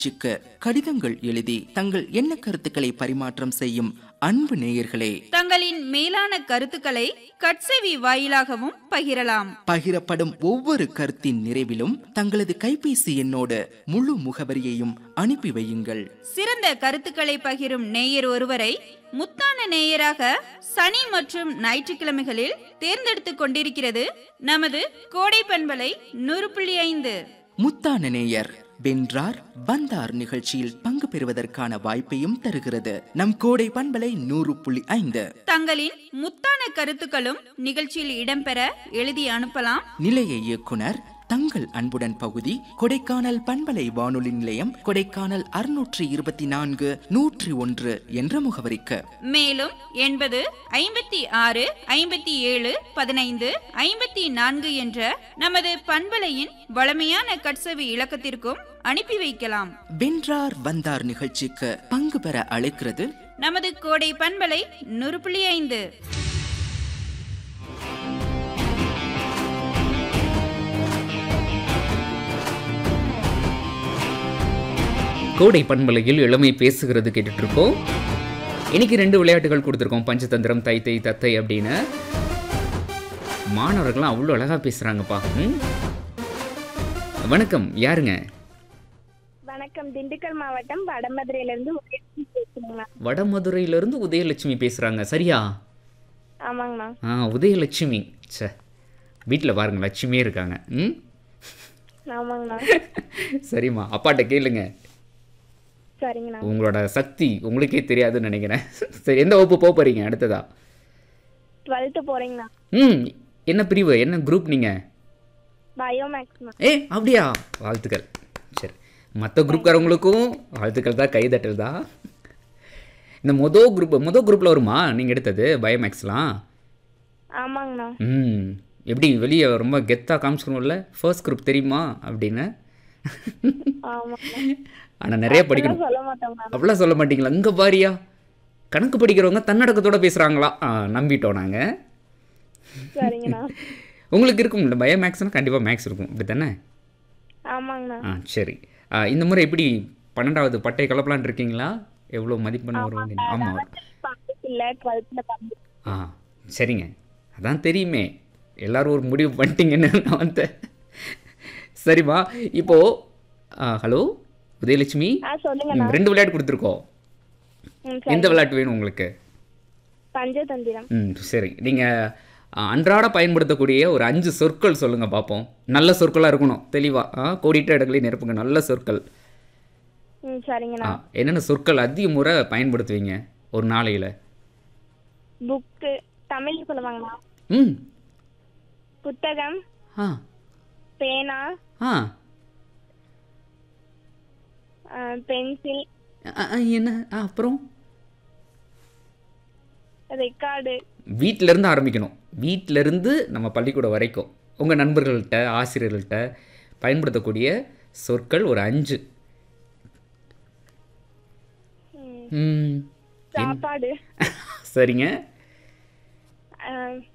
சிக்க கடிதங்கள் எழுதி தங்கள் எண்ண கருத்துக்களை பரிமாற்றம் செய்யும் அன்பு நேயர்களே தங்களின் மேலான கருத்துக்களை கட்செவி வாயிலாகவும் பகிரலாம் பகிரப்படும் ஒவ்வொரு கருத்தின் நிறைவிலும் தங்களது கைபேசி எண்ணோடு முழு முகவரியையும் அனுப்பி வையுங்கள் சிறந்த கருத்துக்களை பகிரும் நேயர் ஒருவரை முத்தான நேயராக சனி மற்றும் ஞாயிற்றுக்கிழமைகளில் தேர்ந்தெடுத்துக் கொண்டிருக்கிறது நமது கோடை பண்பலை நூறு புள்ளி ஐந்து முத்தான நேயர் வென்றார் வந்தார் நிகழ்ச்சியில் பங்கு பெறுவதற்கான வாய்ப்பையும் தருகிறது நம் கோடை பண்பலை நூறு புள்ளி ஐந்து தங்களின் முத்தான கருத்துக்களும் நிகழ்ச்சியில் இடம்பெற எழுதி அனுப்பலாம் நிலைய இயக்குனர் தங்கள் அன்புடன் பகுதி கொடைக்கானல் பண்பலை வானொலி நிலையம் கொடைக்கானல் அறுநூற்றி இருபத்தி நான்கு நூற்றி ஒன்று என்ற முகவரிக்கு மேலும் எண்பது ஐம்பத்தி ஆறு ஐம்பத்தி ஏழு பதினைந்து ஐம்பத்தி நான்கு என்ற நமது பண்பலையின் வளமையான கட்சவி இலக்கத்திற்கும் அனுப்பி வைக்கலாம் வென்றார் வந்தார் நிகழ்ச்சிக்கு பங்கு பெற அழைக்கிறது நமது கோடை பண்பலை நூறு புள்ளி ஐந்து கோடை பண்பலையில் இளமை பேசுகிறது கேட்டுட்டு இருக்கோம் இன்னைக்கு ரெண்டு விளையாட்டுகள் கொடுத்துருக்கோம் பஞ்சதந்திரம் தை தை தத்தை அப்படின்னு மாணவர்கள்லாம் அவ்வளோ அழகாக பேசுகிறாங்கப்பா ம்? வணக்கம் யாருங்க வணக்கம் திண்டுக்கல் மாவட்டம் வடமதுரையிலிருந்து உதயலட்சுமி பேசுறேங்கண்ணா வடமதுரையிலேருந்து உதயலட்சுமி பேசுகிறாங்க சரியா ஆமாங்கண்ணா ஆ உதயலட்சுமி ச்சே வீட்டில் பாருங்க லட்சுமியே இருக்காங்க ம் ஆமாங்கண்ணா சரிம்மா அப்பாட்ட கேளுங்க சரிங்கண்ணா உங்களோட சக்தி உங்களுக்கே தெரியாதுன்னு நினைக்கிறேன் சரி எந்த வகுப்பு போக போகிறீங்க அடுத்ததா டுவெல்த்து போறீங்கண்ணா ம் என்ன பிரிவு என்ன குரூப் நீங்கள் பயோமேக்ஸ்ண்ணா ஏ அப்படியா வாழ்த்துக்கள் சரி மற்ற குரூப்காரவங்களுக்கும் வாழ்த்துக்கள் தான் கைதட்டல் தான் இந்த மொதல் குரூப் மொதல் குரூப்பில் வருமா நீங்கள் எடுத்தது பயோமேக்ஸ்லாம் ஆமாங்கண்ணா ம் எப்படி வெளியே ரொம்ப கெத்தாக காமிச்சிக்கணும்ல ஃபர்ஸ்ட் குரூப் தெரியுமா அப்படின்னு ஆமாங்கண்ணா ஆனால் நிறைய படிக்கணும் சொல்ல மாட்டோங்கண்ணா அப்படிலாம் சொல்ல மாட்டீங்களா இங்கே பாரியா கணக்கு படிக்கிறவங்க தன்னடக்கத்தோட பேசுகிறாங்களா ஆ நம்பிட்டோம் நாங்கள் சரிங்கண்ணா உங்களுக்கு இருக்கும்ல பயோமேக்ஸ்னால் கண்டிப்பாக மேக்ஸ் இருக்கும் அப்படி தானே ஆமாங்கண்ணா ஆ சரி ஆ, இந்த முறை எப்படி பன்னெண்டாவது பட்டை கலப்பலான் இருக்கீங்களா எவ்வளோ மதிப்பெண் வரும் அப்படின்னு ஆமாம் பக்கத்து இல்லை டுவெல்த்தில் பங்கு ஆ சரிங்க அதான் தெரியுமே எல்லாரும் ஒரு முடிவு பண்ணிட்டீங்கன்னு நான் வந்தேன் சரிம்மா இப்போது ஹலோ உதயலட்சுமி ஆ சொல்லுங்கண்ணா ம், ரெண்டு விளையாட்டு கொடுத்துருக்கோம் ம் எந்த விளையாட்டு வேணும் உங்களுக்கு பஞ்சதந்திரம் ம் சரி நீங்கள் அன்றாட பயன்படுத்தக்கூடிய ஒரு அஞ்சு சொற்கள் சொல்லுங்கள் பார்ப்போம் நல்ல சொற்களாக இருக்கணும் தெளிவாக கோடிட்ட இடங்களையும் நிரப்புங்க நல்ல சொற்கள் ம் ஆ சரிங்கண்ணா என்னென்ன சொற்கள் அதிக முறை பயன்படுத்துவீங்க ஒரு நாளையில் புக்கு தமிழ் சொல்லுவாங்கண்ணா ம் புத்தகம் ஆ பேனா ஆ பென்சில் அ, அ, என்ன ஆ, அப்புறம் ரெக்கார்டு வீட்டிலேருந்து ஆரம்பிக்கணும் வீட்டிலேருந்து நம்ம பள்ளிக்கூடம் வரைக்கும் உங்கள் நண்பர்கள்ட்ட ஆசிரியர்கள்ட்ட பயன்படுத்தக்கூடிய சொற்கள் ஒரு அஞ்சு ம் சாப்பாடு சரிங்க ஆ,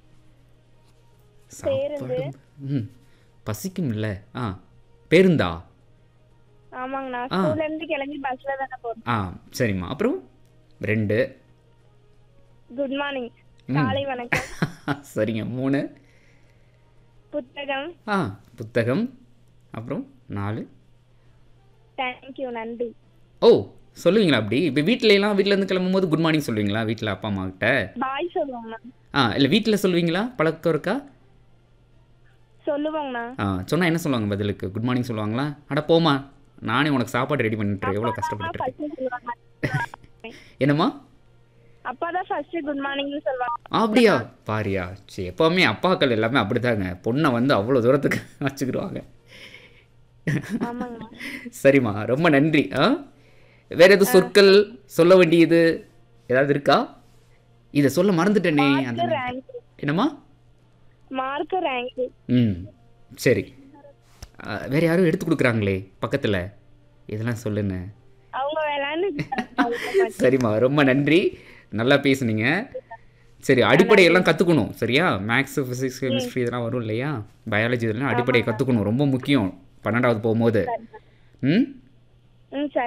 சாப்பாடு ம் பசிக்கும்ல ஆ பேருந்தா ஆமாங்கண்ணா ஆ. ஸ்கூல்ல இருந்து கிளம்பி பஸ்ல தானே போறோம் ஆ சரிம்மா அப்புறம் ரெண்டு குட் மார்னிங் காலை வணக்கம் சரிங்க மூணு புத்தகம் ஆ புத்தகம் அப்புறம் நாலு தேங்க்யூ நன்றி ஓ சொல்லுவீங்களா அப்படி இப்போ வீட்டிலலாம் வீட்டிலேருந்து கிளம்பும்போது குட் மார்னிங் சொல்லுவீங்களா வீட்டில் அப்பா அம்மா கிட்ட பாய் சொல்லுவோங்கண்ணா ஆ இல்லை வீட்டில் சொல்லுவீங்களா பழக்கம் இருக்கா சொல்லுவோங்கண்ணா ஆ சொன்னால் என்ன சொல்லுவாங்க பதிலுக்கு குட் மார்னிங் சொல்லுவாங்களா அட போமா நானே உனக்கு சாப்பாடு ரெடி பண்ணிட்டு எவ்வளோ கஷ்டப்பட்டு ஃபர்ஸ்ட் சொல்லுவாங்க என்னம்மா அப்பா தான் ஃபர்ஸ்ட் குட் மார்னிங்னு சொல்லுவாங்க அப்படியா பாரியா சரி எப்போவுமே அப்பாக்கள் எல்லாமே அப்படிதாங்க பொண்ணை வந்து அவ்வளோ தூரத்துக்கு வச்சுக்கிடுவாங்க ஆமாங்கண்ணா சரிம்மா ரொம்ப நன்றி ஆ வேற எதுவும் சொற்கள் சொல்ல வேண்டியது ஏதாவது இருக்கா இதை சொல்ல மறந்துட்டேனே அந்த நேரத்துல. ரேங்க் என்னம்மா மார்க் ரேங்க் ம் சரி ஆ, வேற யாரும் எடுத்து கொடுக்குறாங்களே பக்கத்தில் இதெல்லாம் சொல்லுன்னு அவங்க விளையாண்டு சரிம்மா ரொம்ப நன்றி நல்லா பேசுனீங்க சரி அடிப்படையெல்லாம் கற்றுக்கணும் சரியா மேக்ஸு ஃபிசிக்ஸ் கெமிஸ்ட்ரி இதெல்லாம் வரும் இல்லையா பயாலஜி இதெல்லாம் அடிப்படையை கற்றுக்கணும் ரொம்ப முக்கியம் பன்னெண்டாவது போகும்போது ம் ம் சரி